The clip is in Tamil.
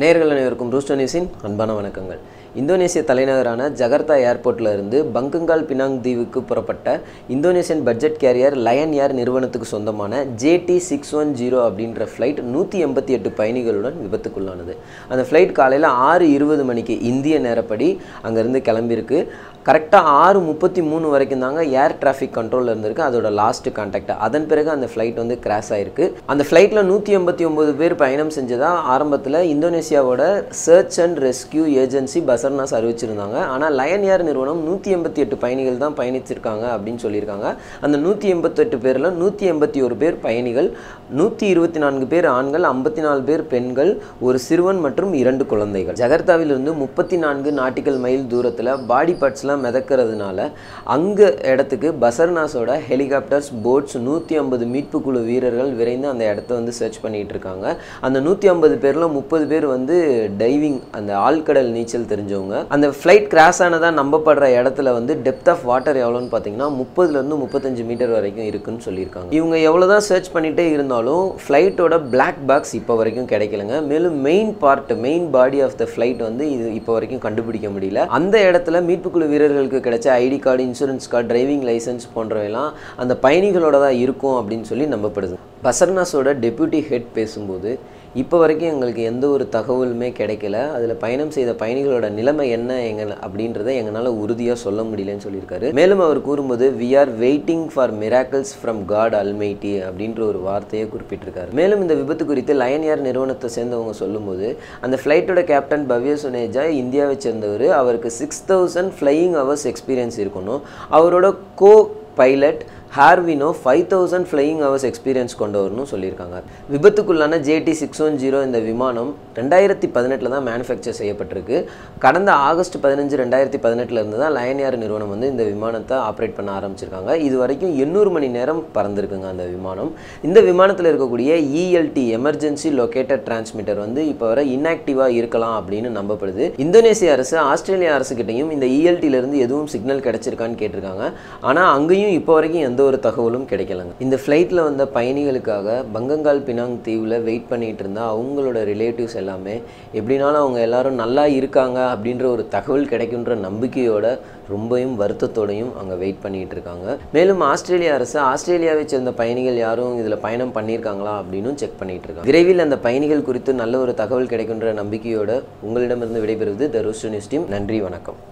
நேயர்கள் அனைவருக்கும் ரூஸ்டோ நியூஸின் அன்பான வணக்கங்கள் இந்தோனேசிய தலைநகரான ஜகர்த்தா ஏர்போர்ட்டில் இருந்து பங்கங்கால் பினாங் தீவுக்கு புறப்பட்ட Indonesian budget carrier Lion Air நிறுவனத்துக்கு சொந்தமான ஜேடி சிக்ஸ் ஒன் ஜீரோ அப்படின்ற ஃப்ளைட் நூற்றி எண்பத்தி எட்டு பயணிகளுடன் விபத்துக்குள்ளானது அந்த ஃப்ளைட் காலையில் ஆறு இருபது மணிக்கு இந்திய நேரப்படி அங்கேருந்து கிளம்பியிருக்கு கரெக்டாக ஆறு முப்பத்தி மூணு வரைக்கும் தாங்க ஏர் டிராஃபிக் கண்ட்ரோலில் இருந்திருக்கு அதோட லாஸ்ட் கான்டாக்ட் அதன் பிறகு அந்த ஃப்ளைட் வந்து கிராஷ் ஆயிருக்கு அந்த ஃப்ளைட்டில் நூற்றி எண்பத்தி ஒம்பது பேர் பயணம் செஞ்சதா ஆரம்பத்தில் இந்தோனேசியாவோட search and rescue agency Basarnas அறிவிச்சிருந்தாங்க ஆனால் லயன் ஏர் நிறுவனம் நூற்றி எண்பத்தி எட்டு பயணிகள் தான் பயணிச்சிருக்காங்க அப்படின்னு சொல்லியிருக்காங்க அந்த நூற்றி எண்பத்தெட்டு பேரில் நூற்றி எண்பத்தி ஒரு பேர் பயணிகள் நூற்றி இருபத்தி நான்கு பேர் ஆண்கள் ஐம்பத்தி நாலு பேர் பெண்கள் ஒரு சிறுவன் மற்றும் இரண்டு குழந்தைகள் ஜகர்த்தாவிலிருந்து முப்பத்தி நான்கு நாட்டிக்கல் மைல் தூரத்தில் பாடி பார்ட்ஸ்லாம் மிதக்கிறதுனால அங்கே இடத்துக்கு பசர்னாஸோட ஹெலிகாப்டர்ஸ் போட்ஸ் நூற்றி ஐம்பது மீட்பு குழு வீரர்கள் விரைந்து அந்த இடத்த வந்து சர்ச் பண்ணிட்டு இருக்காங்க அந்த நூற்றி ஐம்பது பேரில் முப்பது பேர் வந்து டைவிங் அந்த ஆழ்கடல் நீச்சல் தெரிஞ்சவங்க அந்த ஃப்ளைட் கிராஷ் ஆனதாக நம்பப்படுற இடத்துல வந்து டெப்த் ஆஃப் வாட்டர் எவ்வளோன்னு பார்த்தீங்கன்னா முப்பதுலேருந்து முப்பத்தஞ்சு மீட்டர் வரைக்கும் இருக்குன்னு சொல்லியிருக்காங்க இவங்க எவ்வளோ தான் சர்ச் பண்ணிகிட்டே இருந்தாலும் ஃப்ளைட்டோட பிளாக் பாக்ஸ் இப்போ வரைக்கும் கிடைக்கலங்க மேலும் main part main body of the flight வந்து இது இப்போ வரைக்கும் கண்டுபிடிக்க முடியல அந்த இடத்துல மீட்புக்குழு வீரர்களுக்கு கிடைச்ச ID card insurance card driving licence போன்றவையெல்லாம் அந்த பயணிகளோட தான் இருக்கும் அப்படின்னு சொல்லி நம்பப்படுது பசர்னாஸோட டெப்யூட்டி ஹெட் பேசும்போது இப்போ வரைக்கும் எங்களுக்கு எந்த ஒரு தகவலுமே கிடைக்கல அதில் பயணம் செய்த பயணிகளோட நிலைமை என்ன எங்க அப்படின்றத எங்களால் உறுதியாக சொல்ல முடியலன்னு சொல்லியிருக்காரு மேலும் அவர் கூறும்போது we are waiting for miracles from God almighty அப்படின்ற ஒரு வார்த்தையை குறிப்பிட்டிருக்காரு மேலும் இந்த விபத்து குறித்து லயன் ஏர் நிறுவனத்தை சேர்ந்தவங்க சொல்லும்போது அந்த ஃப்ளைட்டோட கேப்டன் பவ்ய சுனேஜா இந்தியாவை சேர்ந்தவர் அவருக்கு six thousand flying hours experience இருக்கணும் அவரோட co pilot Harvino five thousand flying hours experience கொண்டவர்னு சொல்லியிருக்காங்க விபத்துக்குள்ளான ஜேடி சிக்ஸ் ஒன் ஜீரோ இந்த விமானம் ரெண்டாயிரத்தி பதினெட்டில் தான் மேனுஃபேக்சர் செய்யப்பட்டிருக்கு கடந்த ஆகஸ்ட் பதினஞ்சு ரெண்டாயிரத்தி பதினெட்டில் இருந்து தான் லயன் ஏர் நிறுவனம் வந்து இந்த விமானத்தை ஆப்ரேட் பண்ண ஆரம்பிச்சிருக்காங்க இது வரைக்கும் எண்ணூறு மணி நேரம் பறந்துருக்குங்க அந்த விமானம் இந்த விமானத்தில் இருக்கக்கூடிய இஎல்டி எமர்ஜென்சி லொக்கேட்டட் டிரான்ஸ்மிட்டர் வந்து இப்போ வர இன்ஆக்டிவாக இருக்கலாம் அப்படின்னு நம்பப்படுது இந்தோனேசிய அரசு ஆஸ்திரேலியா அரசுக்கிட்டையும் இந்த இஎல்டியிலேருந்து எதுவும் சிக்னல் கிடைச்சிருக்கான்னு கேட்டிருக்காங்க ஆனால் அங்கேயும் இப்போ வரைக்கும் எந்த ஒரு தகவலும் கிடைக்கலங்க இந்த ஃப்ளைட்டில் வந்த பயணிகளுக்காக பங்கங்கால் பினாங் தீவில் வெயிட் பண்ணிட்டு இருந்தா அவங்களோட ரிலேட்டிவ்ஸ் எல்லாமே எப்படினாலும் அவங்க எல்லாரும் நல்லா இருக்காங்க அப்படின்ற ஒரு தகவல் கிடைக்குன்ற நம்பிக்கையோட ரொம்பவும் வருத்தத்தோடையும் அங்கே வெயிட் பண்ணிட்டு இருக்காங்க மேலும் ஆஸ்திரேலிய அரசு ஆஸ்திரேலியாவை சேர்ந்த பயணிகள் யாரும் இதில் பயணம் பண்ணியிருக்காங்களா அப்படின்னு செக் பண்ணிட்டு இருக்காங்க விரைவில் அந்த பயணிகள் குறித்து நல்ல ஒரு தகவல் கிடைக்குன்ற நம்பிக்கையோட உங்களிடமிருந்து விடைபெறுவது த ரூஸ்டோ நியூஸ் டீம் நன்றி வணக்கம்